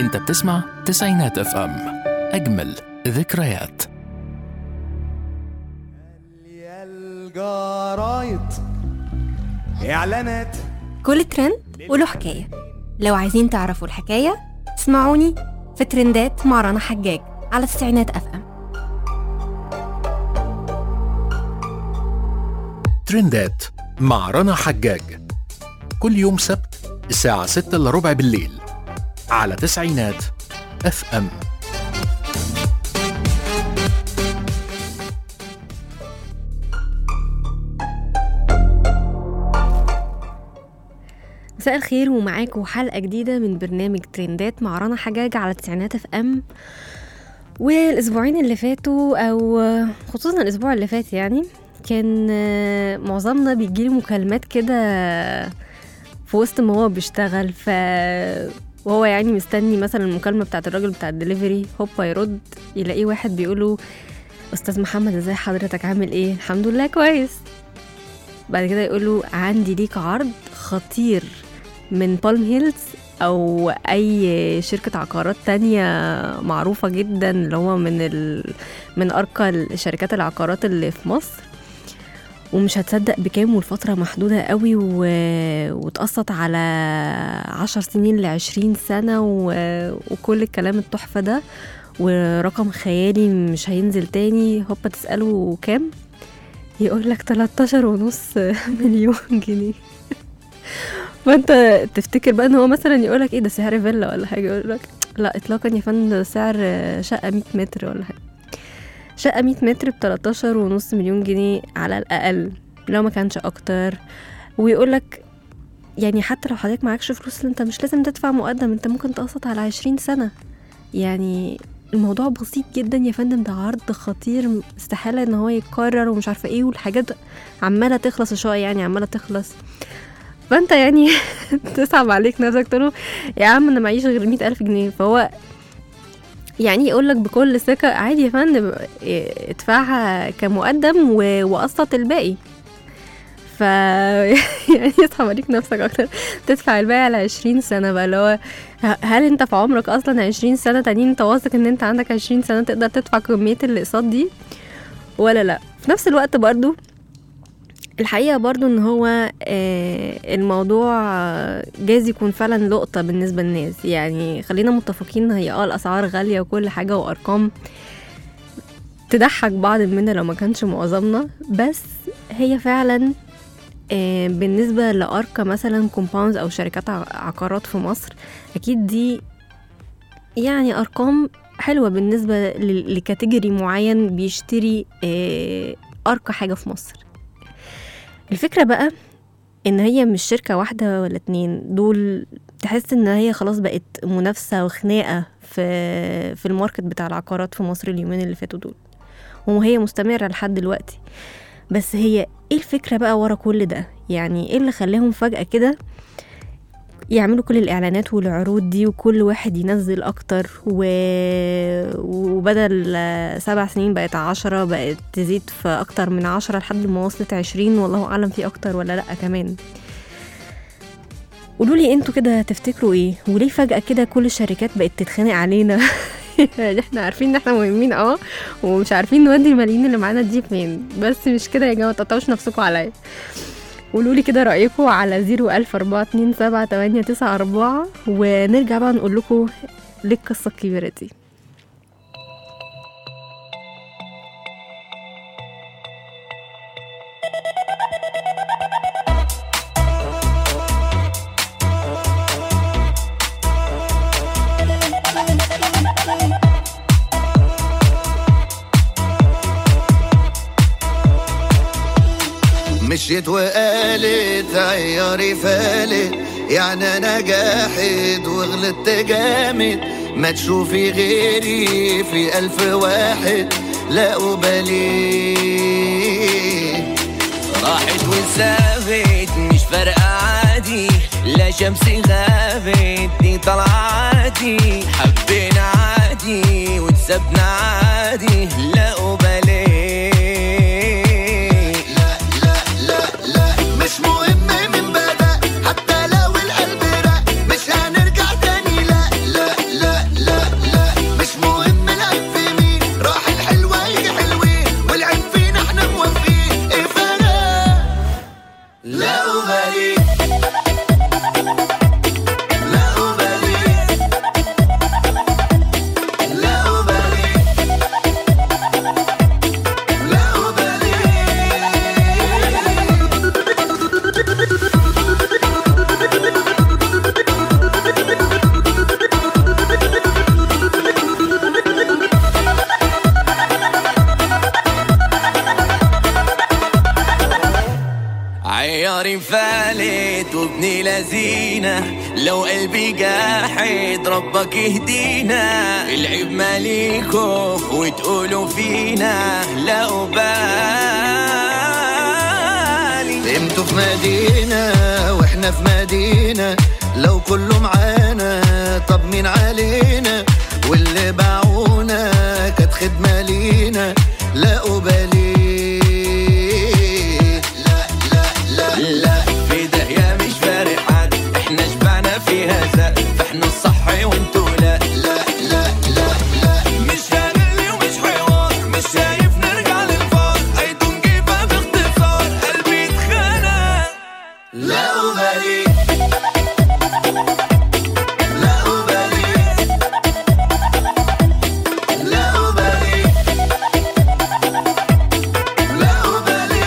انت بتسمع تسعينات اف ام اجمل ذكريات يا الجرايد اعلانات كل ترند وله حكاية لو عايزين تعرفوا الحكاية اسمعوني في ترندات مع رنا حجاج على التسعينات اف ام ترندات مع رنا حجاج كل يوم سبت الساعة 6 الا ربع بالليل على تسعينات اف ام مساء الخير ومعاكم حلقة جديدة من برنامج ترندات مع رنا حجاج على التسعينات اف ام والاسبوعين اللي فاتوا او خصوصا الاسبوع اللي فات يعني كان آه، معظمنا بيجيله مكالمات كده في وسط ما هو بيشتغل ف وهو يعني مستني مثلا المكالمة بتاعت الراجل بتاع الدليفري هوبا يرد يلاقيه واحد بيقوله أستاذ محمد ازاي حضرتك عامل ايه الحمد لله كويس بعد كده يقوله عندي ليك عرض خطير من بالم هيلز او اي شركة عقارات تانية معروفة جدا اللي هو من ال... من ارقى شركات العقارات اللي في مصر ومش هتصدق بكام والفترة محدودة قوي و... وتقسط على عشر سنين لعشرين سنة و... وكل الكلام التحفة ده ورقم خيالي مش هينزل تاني هوبا تسأله كام يقول لك 13 ونص مليون جنيه فانت تفتكر بقى ان هو مثلا يقول لك ايه ده سعر فيلا ولا حاجه يقول لك لا اطلاقا يا فندم ده سعر شقه 100 متر ولا حاجه شقه 100 متر ب 13 ونص مليون جنيه على الاقل لو ما كانش اكتر ويقول لك يعني حتى لو حضرتك معكش فلوس انت مش لازم تدفع مقدم انت ممكن تقسط على 20 سنه يعني الموضوع بسيط جدا يا فندم ده عرض خطير استحالة ان هو يتكرر ومش عارفة ايه والحاجات عمالة تخلص شوية يعني عمالة تخلص فانت يعني تصعب عليك نفسك تقوله يا عم انا معيش غير مئة ألف جنيه فهو يعني يقول لك بكل ثقة عادي يا فندم إيه، ادفعها كمقدم و- وقسط الباقي ف يعني يصعب عليك نفسك اكتر تدفع الباقي على عشرين سنة بقى اللي هو ه- هل انت في عمرك اصلا عشرين سنة تانيين انت واثق ان انت عندك عشرين سنة تقدر تدفع كمية الاقساط دي ولا لا في نفس الوقت برضو الحقيقة برضو ان هو آه، الموضوع آه، جايز يكون فعلا لقطة بالنسبة للناس يعني خلينا متفقين هي اه الاسعار غالية وكل حاجة وارقام تضحك بعض مننا لو ما كانش معظمنا بس هي فعلا آه، بالنسبة لأركا مثلا كومباوندز أو شركات ع- عقارات في مصر أكيد دي يعني أرقام حلوة بالنسبة ل- لكاتيجوري معين بيشتري آه، أرقى حاجة في مصر الفكرة بقى إن هي مش شركة واحدة ولا اتنين دول تحس إن هي خلاص بقت منافسة وخناقة في في الماركت بتاع العقارات في مصر اليومين اللي فاتوا دول وهي مستمرة لحد دلوقتي بس هي ايه الفكرة بقى ورا كل ده يعني ايه اللي خلاهم فجأة كده يعملوا كل الإعلانات والعروض دي وكل واحد ينزل أكتر و... وبدل آه، سبع سنين بقت عشرة بقت تزيد في أكتر من عشرة لحد ما وصلت عشرين والله أعلم في أكتر ولا لأ كمان قولوا لي انتوا كده تفتكروا ايه وليه فجأة كده كل الشركات بقت تتخانق علينا يعني احنا عارفين ان احنا مهمين اه ومش عارفين نودي الملايين اللي معانا دي فين بس مش كده يا جماعه ما تقطعوش نفسكم عليا قولوا لي كده رايكم على زيرو ألف أربعة اتنين سبعة تمانية تسعة أربعة ونرجع بقى نقول لكم ليه القصة الكبيرة دي مشيت وقالت عياري فالت يعني انا جاحد وغلطت جامد ما تشوفي غيري في الف واحد لا أبالي راحت وسابت مش فارقة عادي لا شمسي غابت دي طلعاتي حبينا عادي وتسبنا عادي لا أبالي لا لا لا لا مش مهم من بدأ حتى لو القلب رق مش هنرجع تاني لا لا لا لا أبالي لا أبالي لا أبالي لا أبالي عياري فالت وابني لذينة لو قلبي جاحد ربك يهدينا العيب ماليكو وتقولوا فينا لا أبالي انتوا في مدينة واحنا في مدينة لو كله معانا طب مين علينا واللي باعونا كانت خدمة لينا لا أبالي لا لا لا لا في داهية مش فارق حد احنا شبعنا فيها زق فاحنا الصح وانتوا لا لا لا لا لا مش هنقلي ومش حوار مش شايف نرجع للفار هيدو نجيبها باختصار قلبي اتخنق لا أبالي لا أبالي لا أبالي لا أبالي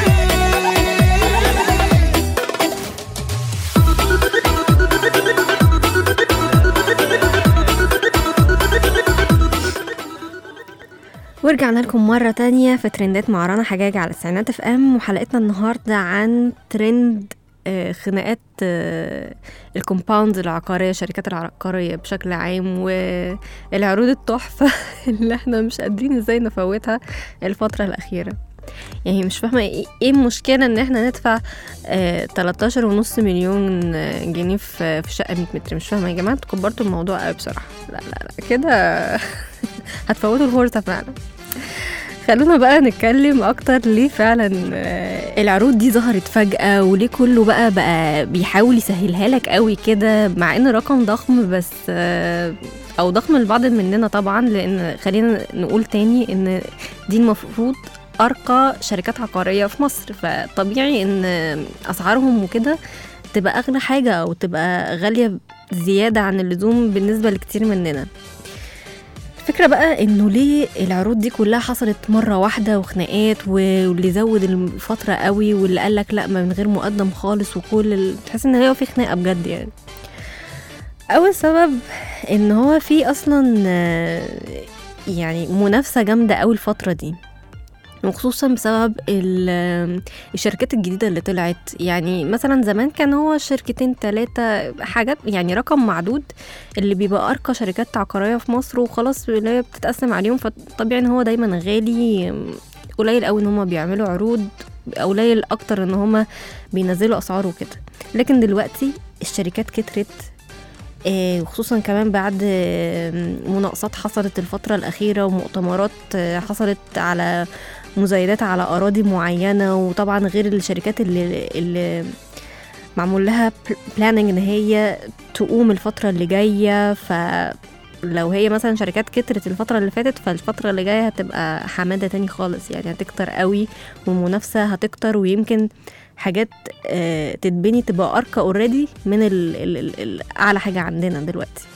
ورجعنا لكم مرة تانية في ترندات مع رنا حجاج على التسعينات اف ام وحلقتنا النهاردة عن ترند آه، خناقات آه، الكومباوندز العقارية الشركات العقارية بشكل عام والعروض التحفة اللي احنا مش قادرين ازاي نفوتها الفترة الأخيرة يعني مش فاهمة ايه إيه المشكلة ان احنا ندفع آه 13 ونص مليون آه، جنيه في في شقة 100 متر مش فاهمة يا جماعة انتوا كبرتوا الموضوع قوي بصراحة لا لا لا كده هتفوتوا الفرصة فعلا خلونا بقى نتكلم اكتر ليه فعلا آه، العروض دي ظهرت فجأة وليه كله بقى بقى بيحاول يسهلها لك قوي كده مع ان رقم ضخم بس آه، او ضخم لبعض مننا طبعا لان خلينا نقول تاني ان دي المفروض ارقى شركات عقارية في مصر فطبيعي ان اسعارهم وكده تبقى اغلى حاجة او تبقى غالية زيادة عن اللزوم بالنسبة لكتير مننا الفكرة بقى انه ليه العروض دي كلها حصلت مرة واحدة وخناقات و- واللي زود الفترة قوي واللي قالك لا ما من غير مقدم خالص وكل ال... تحس ان هي في خناقة بجد يعني اول سبب ان هو في اصلا آه، يعني منافسة جامدة قوي الفترة دي وخصوصا بسبب ال- الشركات الجديدة اللي طلعت يعني مثلا زمان كان هو شركتين تلاتة حاجات يعني رقم معدود اللي بيبقى أرقى شركات عقارية في مصر وخلاص اللي هي بتتقسم عليهم فطبيعي إن هو دايما غالي قليل قوي إن هما بيعملوا عروض قليل أكتر إن هما بينزلوا أسعار وكده لكن دلوقتي الشركات كترت آه، وخصوصا كمان بعد آه، مناقصات حصلت الفترة الأخيرة ومؤتمرات آه، حصلت على مزايدات على أراضي معينة وطبعا غير الشركات اللي, اللي معمول لها بلاننج إن هي تقوم الفترة اللي جاية ف لو هي مثلا شركات كترت الفترة اللي فاتت فالفترة اللي جاية هتبقى حمادة تاني خالص يعني هتكتر قوي والمنافسة هتكتر ويمكن حاجات آه، تتبني تبقى أرقى اوريدي من ال ال ال ال أعلى حاجة عندنا دلوقتي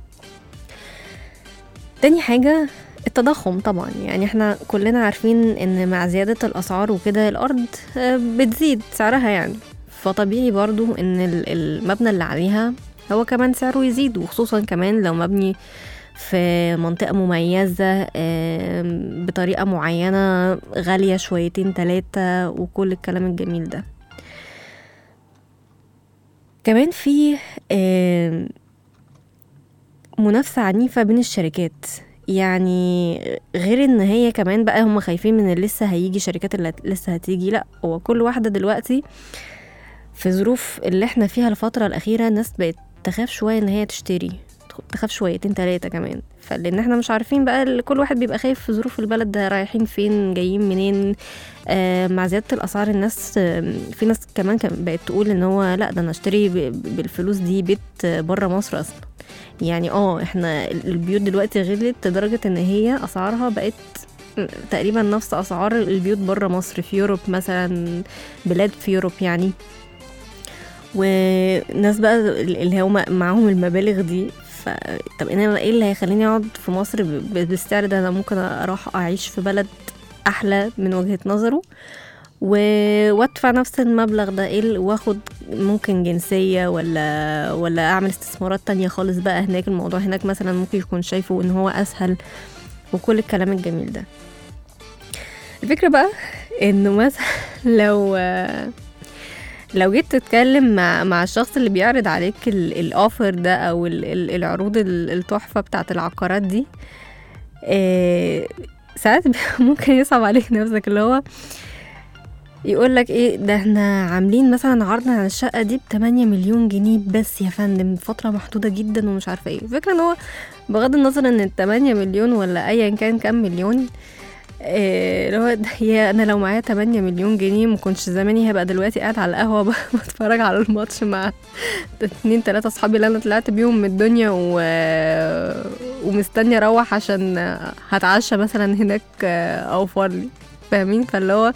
تاني حاجة التضخم طبعا يعني احنا كلنا عارفين ان مع زيادة الأسعار وكده الأرض آه، بتزيد سعرها يعني فطبيعي برضو ان ال- المبنى اللي عليها هو كمان سعره يزيد وخصوصا كمان لو مبني في منطقة مميزة آم، بطريقة معينة غالية شويتين تلاتة وكل الكلام الجميل ده كمان في آم، منافسة عنيفة بين الشركات يعني غير ان هي كمان بقى هم خايفين من اللي لسه هيجي شركات اللي هت- لسه هتيجي لا هو كل واحدة دلوقتي في ظروف اللي احنا فيها الفترة الأخيرة الناس بقت تخاف شوية ان هي تشتري تخاف شويتين تلاتة كمان فلان احنا مش عارفين بقى ال- كل واحد بيبقى خايف في ظروف البلد ده رايحين فين جايين منين آه مع زيادة الأسعار الناس آه في ناس كمان كان بقت تقول ان هو لا ده انا اشتري ب- بالفلوس دي بيت بره مصر اصلا يعني اه احنا البيوت دلوقتي غلت لدرجة ان هي اسعارها بقت تقريبا نفس اسعار البيوت بره مصر في يوروب مثلا بلاد في يوروب يعني وناس بقى اللي هم معاهم المبالغ دي ف... طب انا ايه اللي هيخليني اقعد في مصر ب... ب- بالسعر ده انا ممكن اروح اعيش في بلد احلى من وجهة نظره و... وادفع نفس المبلغ ده ايه ال- واخد ممكن جنسية ولا ولا اعمل استثمارات تانية خالص بقى هناك الموضوع هناك مثلا ممكن يكون شايفه ان هو اسهل وكل الكلام الجميل ده الفكرة بقى انه مثلا لو لو جيت تتكلم مع مع الشخص اللي بيعرض عليك الاوفر ده او ال- ال- العروض ال- التحفة بتاعت العقارات دي آه، ساعات ممكن يصعب عليك نفسك اللي هو يقول لك ايه ده احنا عاملين مثلا عرض على الشقه دي ب 8 مليون جنيه بس يا فندم فتره محدوده جدا ومش عارفه ايه الفكره ان هو بغض النظر ان ال 8 مليون ولا ايا كان كام مليون إيه اللي هو ده- يا انا لو معايا 8 مليون جنيه ما كنتش زماني هبقى دلوقتي قاعد على القهوه ب- بتفرج على الماتش مع اتنين تلاتة اصحابي اللي انا طلعت بيهم من الدنيا و... ومستني اروح عشان هتعشى مثلا هناك اوفر لي فاهمين فاللي هو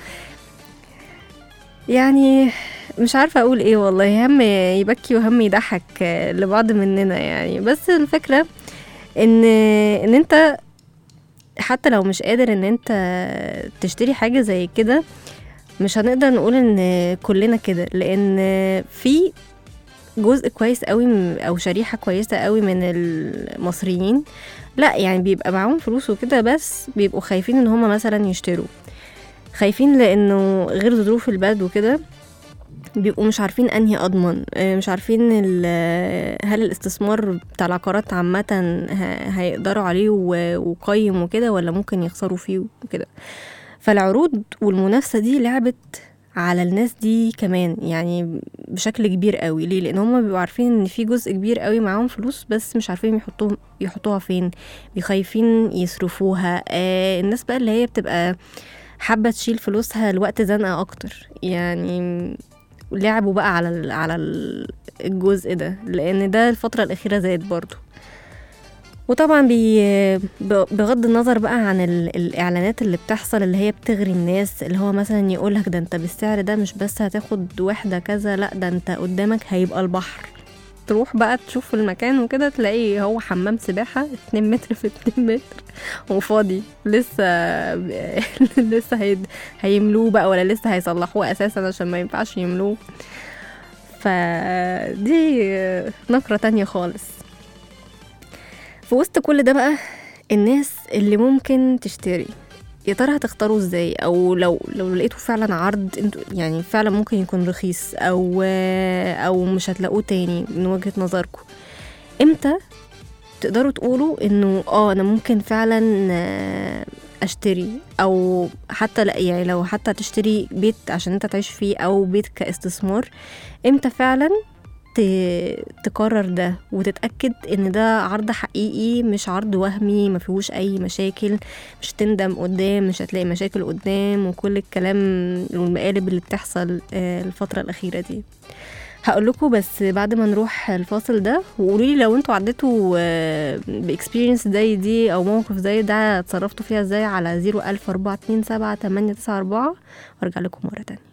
يعني مش عارفة أقول إيه والله هم يبكي وهم يضحك لبعض مننا يعني بس الفكرة إن إن أنت حتى لو مش قادر إن أنت تشتري حاجة زي كده مش هنقدر نقول إن كلنا كده لأن في جزء كويس قوي م- أو شريحة كويسة قوي من المصريين لا يعني بيبقى معاهم فلوس وكده بس بيبقوا خايفين إن هما مثلا يشتروا خايفين لانه غير ظروف البلد وكده بيبقوا مش عارفين انهي اضمن آه، مش عارفين ال- هل الاستثمار بتاع العقارات عامة ه- هيقدروا عليه و- وقيم وكده ولا ممكن يخسروا فيه وكده فالعروض والمنافسة دي لعبت على الناس دي كمان يعني بشكل كبير قوي ليه لان هم بيبقوا عارفين ان في جزء كبير قوي معاهم فلوس بس مش عارفين يحطوهم يحطوها فين بيخايفين يصرفوها آه الناس بقى اللي هي بتبقى حابة تشيل فلوسها لوقت زنقة أكتر يعني لعبوا بقى على ال- على ال- الجزء ده لأن ده الفترة الأخيرة زاد برضو وطبعا بي ب- بغض النظر بقى عن ال- الإعلانات اللي بتحصل اللي هي بتغري الناس اللي هو مثلا يقولك ده انت بالسعر ده مش بس هتاخد وحدة كذا لا ده انت قدامك هيبقى البحر تروح بقى تشوف المكان وكده تلاقيه هو حمام سباحة 2 متر في 2 متر وفاضي لسه لسه هي... هيملوه بقى ولا لسه هيصلحوه اساسا عشان ما ينفعش يملوه فدي نقرة تانية خالص في وسط كل ده بقى الناس اللي ممكن تشتري يا ترى هتختاروا ازاي او لو لو لقيتوا فعلا عرض انتوا يعني فعلا ممكن يكون رخيص او او مش هتلاقوه تاني من وجهة نظركم امتى تقدروا تقولوا انه اه انا ممكن فعلا آه، اشتري او حتى لا يعني لو حتى تشتري بيت عشان انت تعيش فيه او بيت كاستثمار امتى فعلا ت- تقرر ده وتتأكد ان ده عرض حقيقي مش عرض وهمي ما فيهوش اي مشاكل مش تندم قدام مش هتلاقي مشاكل قدام وكل الكلام والمقالب اللي بتحصل آه، الفترة الأخيرة دي هقول لكم بس بعد ما نروح الفاصل ده وقولوا لي لو انتوا عديتوا باكسبيرينس زي دي او موقف زي ده اتصرفتوا فيها ازاي على 01427 894 وارجع لكم مره تانية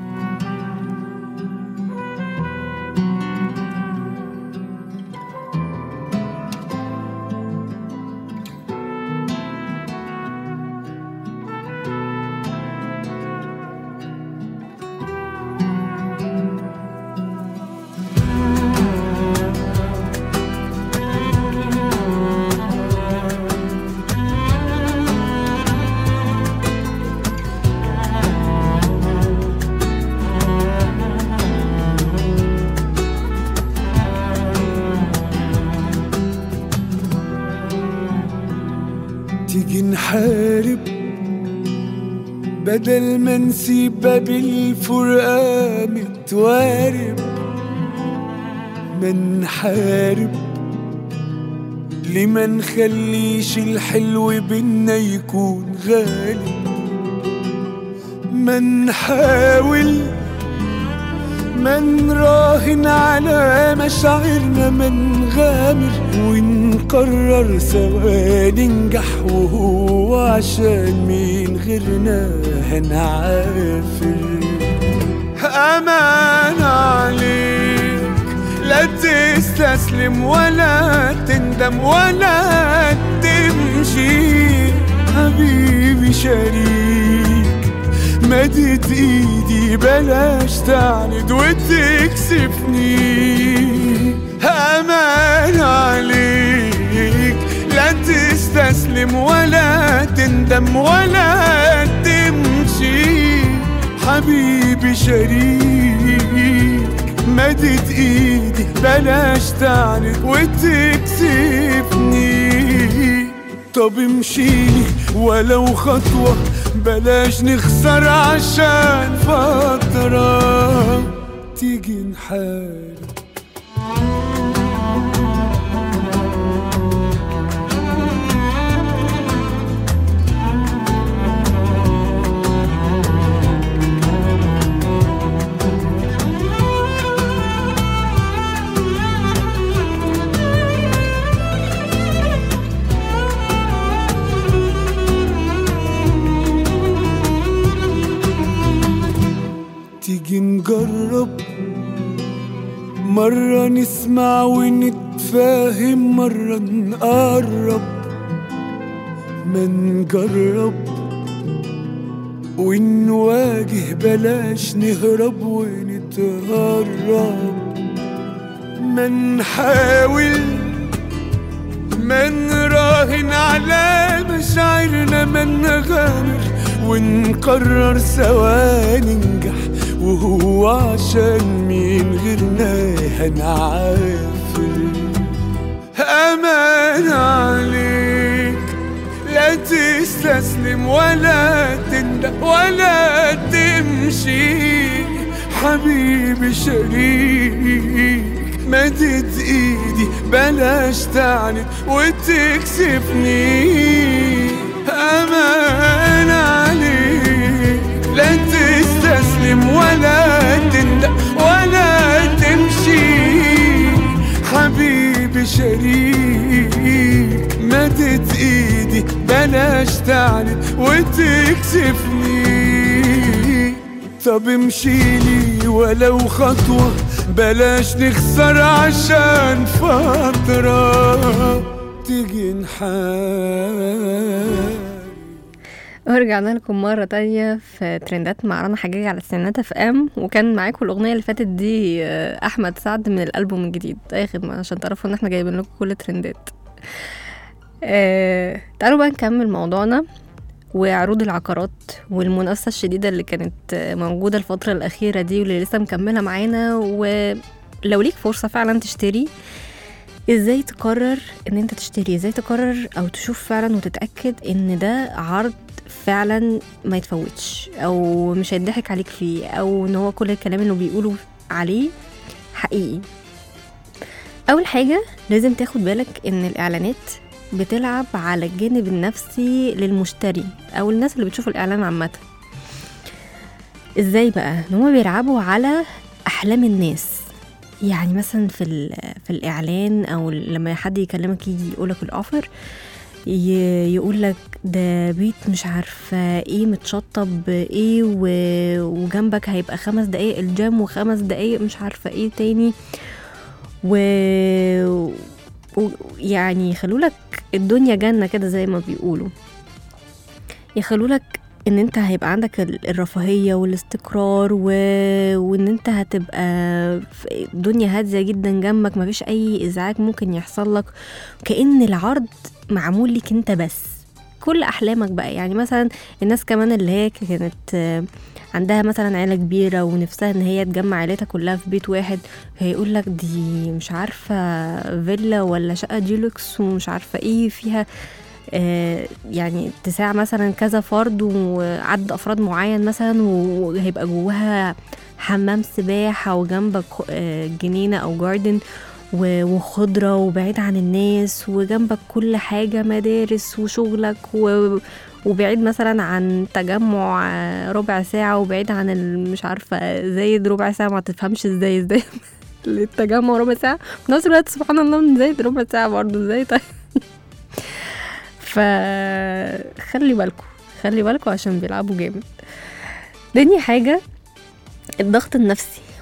تيجي نحارب بدل ما نسيب باب الفرقة متوارب ما نحارب ليه ما نخليش الحلو بينا يكون غالب ما نحاول ما نراهن على مشاعرنا ما نغامر ونقرر سوا ننجح وهو عشان مين غيرنا هنعافر أمان عليك تستسلم ولا تندم ولا تمشي حبيبي شريك مدت ايدي بلاش تعند وتكسفني امان عليك لا تستسلم ولا تندم ولا تمشي حبيبي شريك مدت ايدي بلاش تعند وتكسفني طب امشيلي ولو خطوة بلاش نخسر عشان فترة تيجي نحارب تيجي نجرب مرة نسمع ونتفاهم مرة نقرب ما نجرب ونواجه بلاش نهرب ونتهرب ما نحاول ما نراهن على مشاعرنا ما نغامر ونقرر سوا ننجح وهو عشان مين غيرنا هنعافر أمان عليك لا تستسلم ولا تندم ولا تمشي حبيبي شريك مدت ايدي بلاش تعند وتكسفني امان عليك لا تستسلم ولا تندم ولا تمشي حبيبي شريك مدت ايدي بلاش تعند وتكسفني طب امشيلي ولو خطوة بلاش نخسر عشان فترة تيجي نحارب ورجعنا لكم مرة تانية في ترندات مع رنا حجاج على السنات اف ام وكان معاكم الأغنية اللي فاتت دي آه، أحمد سعد من الألبوم الجديد أي خدمة عشان تعرفوا إن احنا جايبين لكم كل الترندات آه، تعالوا بقى نكمل موضوعنا وعروض العقارات والمنافسة الشديدة اللي كانت آه، موجودة الفترة الأخيرة دي واللي لسه مكملة معانا ولو ليك فرصة فعلا تشتري ازاي تقرر ان انت تشتري ازاي تقرر او تشوف فعلا وتتأكد ان ده عرض فعلا ما يتفوتش او مش هيضحك عليك فيه او ان هو كل الكلام اللي بيقولوا عليه حقيقي اول حاجة لازم تاخد بالك ان الاعلانات بتلعب على الجانب النفسي للمشتري او الناس اللي بتشوف الاعلان عامة ازاي بقى ان هما بيلعبوا على احلام الناس يعني مثلا في ال- في الاعلان او لما حد يكلمك يجي يقولك الاوفر يقول لك ده بيت مش عارفه ايه متشطب ايه و- وجنبك هيبقى خمس دقايق الجيم وخمس دقايق مش عارفه ايه تاني و و- يعني يخلوا لك الدنيا جنة كده زي ما بيقولوا يخلوا لك ان انت هيبقى عندك ال- الرفاهية والاستقرار و... وان انت هتبقى في الدنيا هادية جدا جنبك مفيش اي ازعاج ممكن يحصل لك كأن العرض معمول لك انت بس كل احلامك بقى يعني مثلا الناس كمان اللي هي كانت آه، عندها مثلا عيلة كبيرة ونفسها ان هي تجمع عيلتها كلها في بيت واحد هيقول لك دي مش عارفة فيلا ولا شقة ديلوكس ومش عارفة ايه فيها آه، يعني تساع مثلا كذا فرد وعدد افراد معين مثلا وهيبقى جواها حمام سباحة وجنبك آه، جنينة او جاردن و- وخضرة وبعيد عن الناس وجنبك كل حاجة مدارس وشغلك و... وبعيد مثلا عن تجمع آه، ربع ساعة وبعيد عن ال- مش عارفة زايد ربع ساعة ما تفهمش ازاي ازاي التجمع ربع ساعة في نفس الوقت سبحان الله من زايد ربع ساعة برضه ازاي طيب فخلي بالكم خلي بالكم عشان بيلعبوا جامد تاني حاجة الضغط النفسي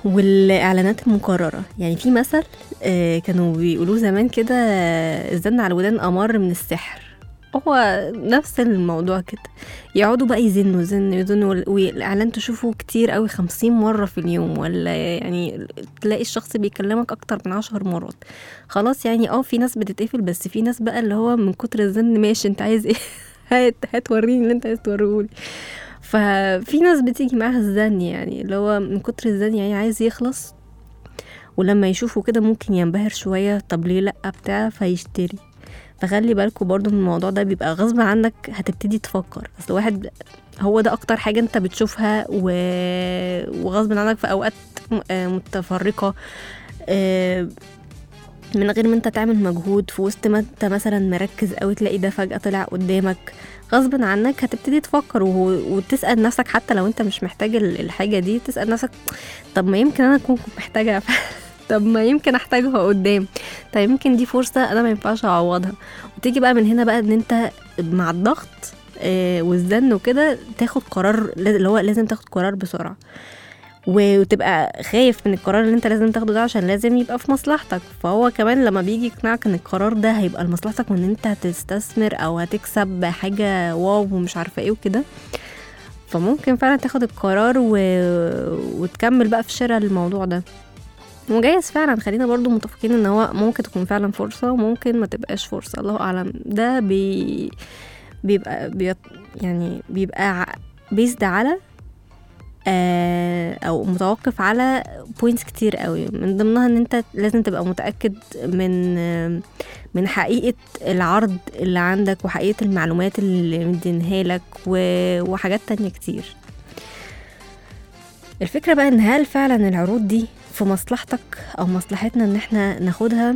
والاعلانات المكرره يعني في مثل آه، كانوا بيقولوه زمان كده آه، الزن على الودان امر من السحر هو نفس الموضوع كده يقعدوا بقى يزنوا يزنوا يزنوا وال- والاعلان تشوفه كتير قوي خمسين مره في اليوم ولا يعني تلاقي الشخص بيكلمك اكتر من عشر مرات خلاص يعني اه في ناس بتتقفل بس في ناس بقى اللي هو من كتر الزن ماشي انت عايز ايه هات هات وريني اللي انت عايز توريهولي ففي ناس بتيجي معاها الزن يعني اللي هو من كتر الزن يعني عايز يخلص ولما يشوفه كده ممكن ينبهر شوية طب ليه لأ بتاع فيشتري فخلي بالكوا برضو من الموضوع ده بيبقى غصب عنك هتبتدي تفكر اصل واحد هو ده اكتر حاجة انت بتشوفها و... وغصب عنك في اوقات م- آه متفرقة آه، من غير ما انت تعمل مجهود في وسط ما انت مثلا مركز قوي تلاقي ده فجأة طلع قدامك غصب عنك هتبتدي تفكر وهو- وتسأل نفسك حتى لو انت مش محتاج ال- الحاجة دي تسأل نفسك طب ما يمكن انا اكون كنت محتاجها فعلا. طب ما يمكن احتاجها قدام طب يمكن دي فرصة انا ما ينفعش اعوضها وتيجي بقى من هنا بقى ان انت مع الضغط آه، والزن وكده تاخد قرار اللي هو لازم تاخد قرار بسرعة وتبقى خايف من القرار اللي انت لازم تاخده ده عشان لازم يبقى في مصلحتك فهو كمان لما بيجي يقنعك ان القرار ده هيبقى لمصلحتك وان انت هتستثمر او هتكسب حاجة واو ومش عارفة ايه وكده فممكن فعلا تاخد القرار و... وتكمل بقى في شراء الموضوع ده وجايز فعلا خلينا برضو متفقين ان هو ممكن تكون فعلا فرصة وممكن ما تبقاش فرصة الله اعلم ده بي... بيبقى بيط... يعني بيبقى بيزد على آه، او متوقف على بوينتس كتير قوي من ضمنها ان انت لازم تبقى متاكد من آه، من حقيقه العرض اللي عندك وحقيقه المعلومات اللي مدينها لك و- وحاجات تانية كتير الفكره بقى ان هل فعلا العروض دي في مصلحتك او مصلحتنا ان احنا ناخدها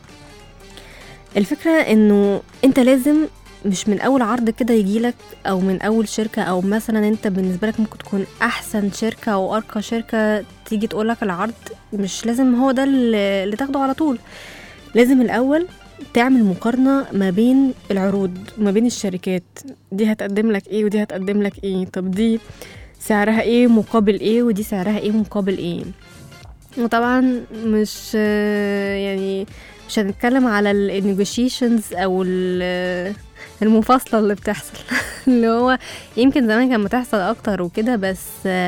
الفكره انه انت لازم مش من اول عرض كده يجيلك او من اول شركه او مثلا انت بالنسبه لك ممكن تكون احسن شركه او ارقى شركه تيجي تقولك العرض مش لازم هو ده اللي اللي تاخده على طول لازم الاول تعمل مقارنه ما بين العروض ما بين الشركات دي هتقدم لك ايه ودي هتقدم لك ايه طب دي سعرها ايه مقابل ايه ودي سعرها ايه مقابل ايه وطبعا مش آه، يعني مش هنتكلم على النيجوشيشنز او ال- المفاصله اللي بتحصل اللي هو يمكن زمان كان بتحصل اكتر وكده بس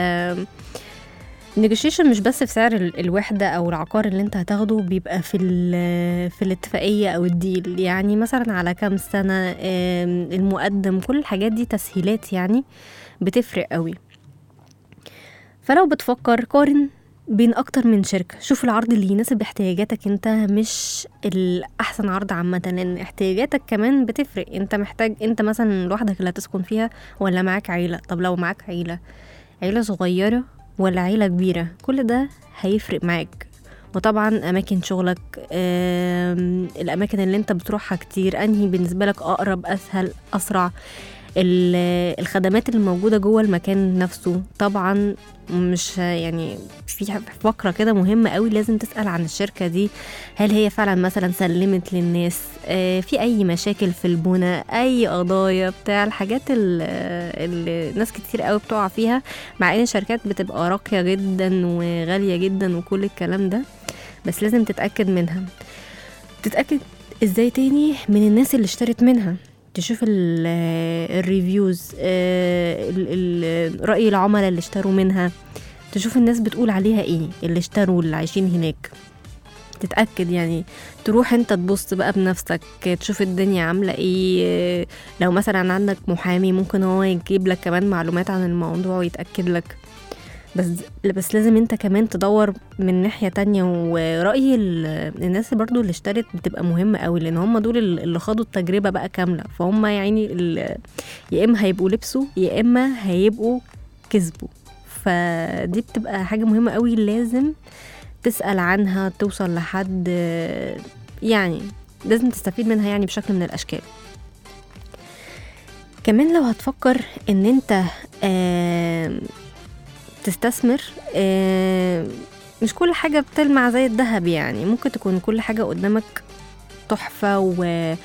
النيجوشيشن مش بس في سعر ال- الوحدة أو العقار اللي انت هتاخده بيبقى في ال- في الاتفاقية أو الديل يعني مثلا على كام سنة آم، المقدم كل الحاجات دي تسهيلات يعني بتفرق قوي فلو بتفكر قارن بين اكتر من شركة شوف العرض اللي يناسب احتياجاتك انت مش الاحسن عرض عامة لان احتياجاتك كمان بتفرق انت محتاج انت مثلا لوحدك اللي هتسكن فيها ولا معاك عيلة طب لو معاك عيلة عيلة صغيرة ولا عيلة كبيرة كل ده هيفرق معاك وطبعا اماكن شغلك آم، الاماكن اللي انت بتروحها كتير انهي بالنسبة لك اقرب اسهل اسرع ال- الخدمات اللي موجودة جوه المكان نفسه طبعا مش يعني في فقرة كده مهمة قوي لازم تسأل عن الشركة دي هل هي فعلا مثلا سلمت للناس آه، في أي مشاكل في البنى أي قضايا بتاع الحاجات ال- اللي ناس كتير قوي بتقع فيها مع ان الشركات بتبقى راقية جدا وغالية جدا وكل الكلام ده بس لازم تتأكد منها تتأكد ازاي تاني من الناس اللي اشترت منها تشوف ال- الريفيوز آه، ال- ال- رأي العملاء اللي اشتروا منها تشوف الناس بتقول عليها ايه اللي اشتروا اللي عايشين هناك تتأكد يعني تروح انت تبص بقى بنفسك تشوف الدنيا عاملة ايه لو مثلا عندك محامي ممكن هو يجيب لك كمان معلومات عن الموضوع ويتأكد لك بس بس لازم انت كمان تدور من ناحية تانية ورأي ال- الناس برضو اللي اشترت بتبقى مهمة قوي لان هم دول اللي خاضوا التجربة بقى كاملة فهم يعني ال- يا اما هيبقوا لبسوا يا اما هيبقوا كسبوا فدي بتبقى حاجة مهمة قوي لازم تسأل عنها توصل لحد يعني لازم تستفيد منها يعني بشكل من الأشكال كمان لو هتفكر ان انت آم، تستثمر آم، مش كل حاجة بتلمع زي الذهب يعني ممكن تكون كل حاجة قدامك تحفة و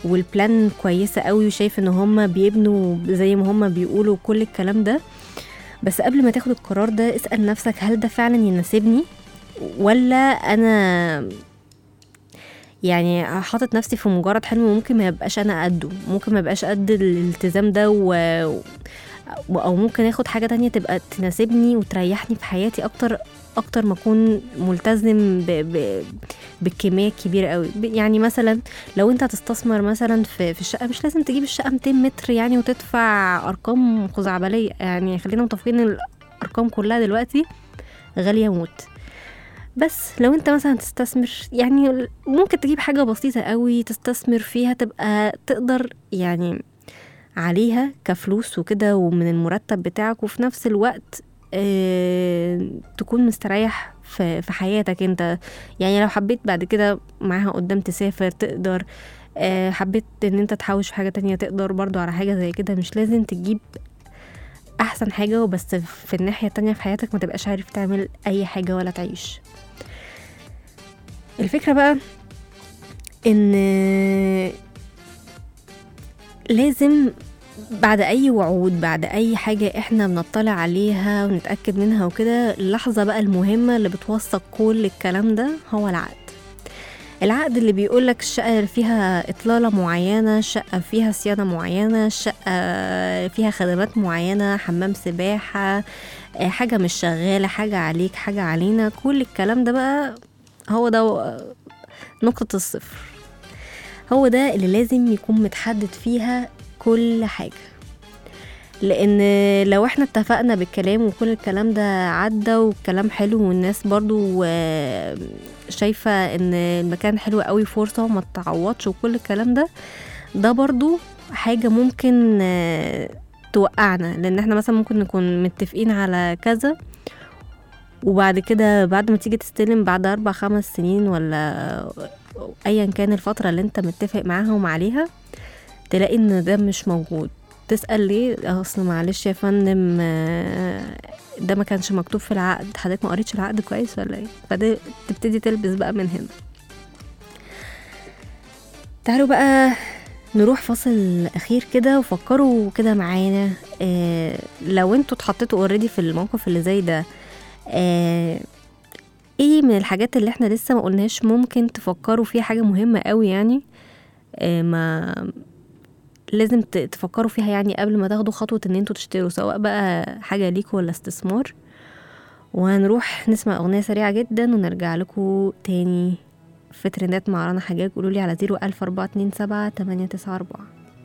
والبلان كويسة قوي وشايف ان هما بيبنوا زي ما هما بيقولوا كل الكلام ده بس قبل ما تاخد القرار ده اسأل نفسك هل ده فعلا يناسبني ولا انا يعني حاطط نفسي في مجرد حلم ممكن ما يبقاش انا قده ممكن ما يبقاش قد الالتزام ده و... و- او ممكن اخد حاجه تانية تبقى تناسبني وتريحني في حياتي اكتر اكتر ما اكون ملتزم ب... ب... بالكميه الكبيره قوي ب- يعني مثلا لو انت هتستثمر مثلا في في الشقه مش لازم تجيب الشقه 200 متر يعني وتدفع ارقام خزعبليه يعني خلينا متفقين ان الارقام كلها دلوقتي غاليه موت بس لو انت مثلا تستثمر يعني ممكن تجيب حاجه بسيطه قوي تستثمر فيها تبقى تقدر يعني عليها كفلوس وكده ومن المرتب بتاعك وفي نفس الوقت اه تكون مستريح في, في حياتك انت يعني لو حبيت بعد كده معاها قدام تسافر تقدر اه حبيت ان انت تحوش في حاجة تانية تقدر برضو على حاجة زي كده مش لازم تجيب احسن حاجة وبس في الناحية التانية في حياتك ما تبقاش عارف تعمل اي حاجة ولا تعيش الفكرة بقى ان لازم بعد اي وعود بعد اي حاجة احنا بنطلع عليها ونتأكد منها وكده اللحظة بقى المهمة اللي بتوثق كل الكلام ده هو العقد العقد اللي بيقولك الشقة اللي فيها إطلالة معينة الشقة فيها صيانة معينة الشقة فيها خدمات معينة حمام سباحة آه، حاجة مش شغالة حاجة عليك حاجة علينا كل الكلام ده بقى هو ده آه، نقطة الصفر هو ده اللي لازم يكون متحدد فيها كل حاجة لان لو احنا اتفقنا بالكلام وكل الكلام ده عدى والكلام حلو والناس برضو آه، شايفة ان المكان حلو قوي فرصة وما تتعوضش وكل الكلام ده ده برضو حاجة ممكن آه، توقعنا لان احنا مثلا ممكن نكون متفقين على كذا وبعد كده بعد ما تيجي تستلم بعد اربع خمس سنين ولا ايا كان الفترة اللي انت متفق معاهم عليها تلاقي ان ده مش موجود تسأل ليه اصل معلش يا فندم آه، ده ما كانش مكتوب في العقد حضرتك ما قريتش العقد كويس ولا ايه فده تبتدي تلبس بقى من هنا تعالوا بقى نروح فاصل اخير كده وفكروا كده معانا آه لو انتوا اتحطيتوا اوريدي في الموقف اللي زي ده آه ايه من الحاجات اللي احنا لسه ما قلناش ممكن تفكروا فيها حاجه مهمه قوي يعني آه ما لازم ت- تفكروا فيها يعني قبل ما تاخدوا خطوة ان انتوا تشتروا سواء بقى حاجة ليكوا ولا استثمار وهنروح نسمع أغنية سريعة جدا ونرجع لكم تاني في ترندات مع رنا حجاج قولوا لي على زيرو ألف أربعة اتنين سبعة تمانية تسعة أربعة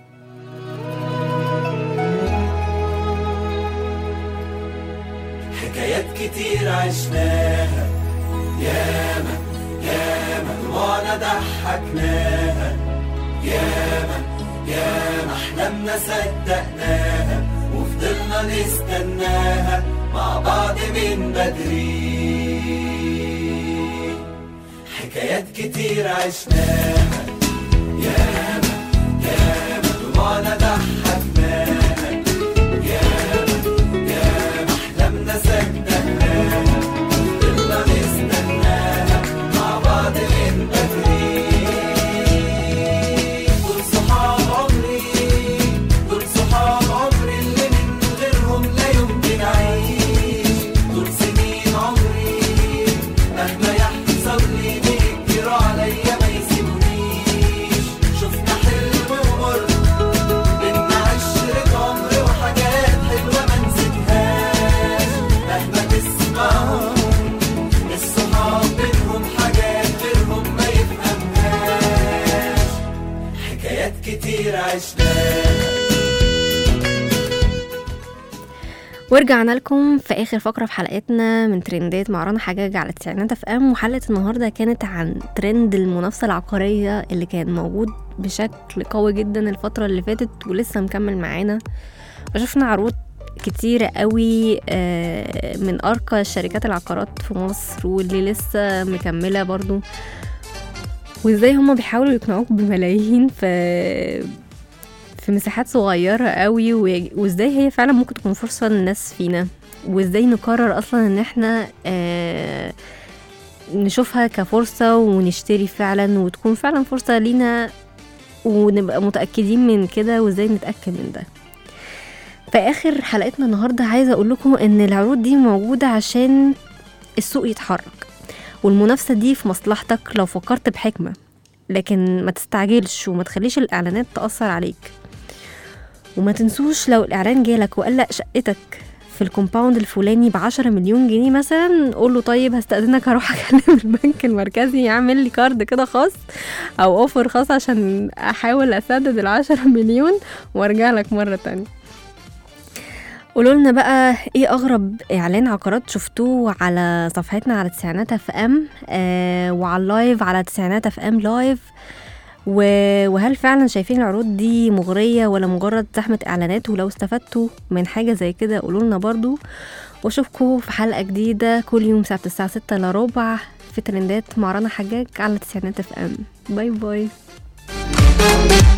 حكايات كتير عشناها ياما ياما دموعنا ضحكناها ياما ياما احلامنا صدقناها وفضلنا نستناها مع بعض من بدري حكايات كتير عشناها ياما ياما دموعنا ضحكناها ياما ياما احلامنا صدقناها فضلنا نستناها مع بعض من بدري دول صحاب عمري دول صحاب عمري اللي من غيرهم لا يمكن اعيش دول سنين عمري مهما يحصل لي بيجروا عليا ما يسيبونيش شفنا حلم ومر بينا عشرة عمر وحاجات حلوة ما نسيتهاش مهما تسمعهم الصحاب بينهم حاجات غيرهم ما يفهمهاش حكايات كتير عشناها ورجعنا لكم في اخر فقره في حلقتنا من ترندات مع رنا حجاج على التسعينات اف ام وحلقه النهارده كانت عن ترند المنافسه العقاريه اللي كان موجود بشكل قوي جدا الفتره اللي فاتت ولسه مكمل معانا وشفنا عروض كتيرة قوي آه، من أرقى شركات العقارات في مصر واللي لسه مكملة برضو وازاي هما بيحاولوا يقنعوك بملايين في في مساحات صغيرة قوي و- وازاي هي فعلا ممكن تكون فرصة للناس فينا وازاي نقرر اصلا ان احنا آه نشوفها كفرصة ونشتري فعلا وتكون فعلا فرصة لينا ونبقى متأكدين من كده وازاي نتأكد من ده في اخر حلقتنا النهارده عايزه اقول لكم ان العروض دي موجوده عشان السوق يتحرك والمنافسه دي في مصلحتك لو فكرت بحكمه لكن ما تستعجلش وما تخليش الاعلانات تاثر عليك وما تنسوش لو الاعلان جالك وقال لك شقتك في الكومباوند الفلاني ب 10 مليون جنيه مثلا قول له طيب هستأذنك هروح اكلم البنك المركزي يعمل لي كارد كده خاص او اوفر خاص عشان احاول اسدد ال 10 مليون وارجع لك مره تانية قولوا لنا بقى ايه اغرب اعلان عقارات شفتوه على صفحتنا على تسعينات اف ام آه وعلى اللايف على تسعينات اف ام لايف و- وهل فعلا شايفين العروض دي مغرية ولا مجرد زحمة اعلانات ولو استفدتوا من حاجة زي كده قولوا لنا برضو واشوفكم في حلقة جديدة كل يوم سبت الساعة ستة الا ربع في ترندات مع رنا حجاج على تسعينات اف ام باي باي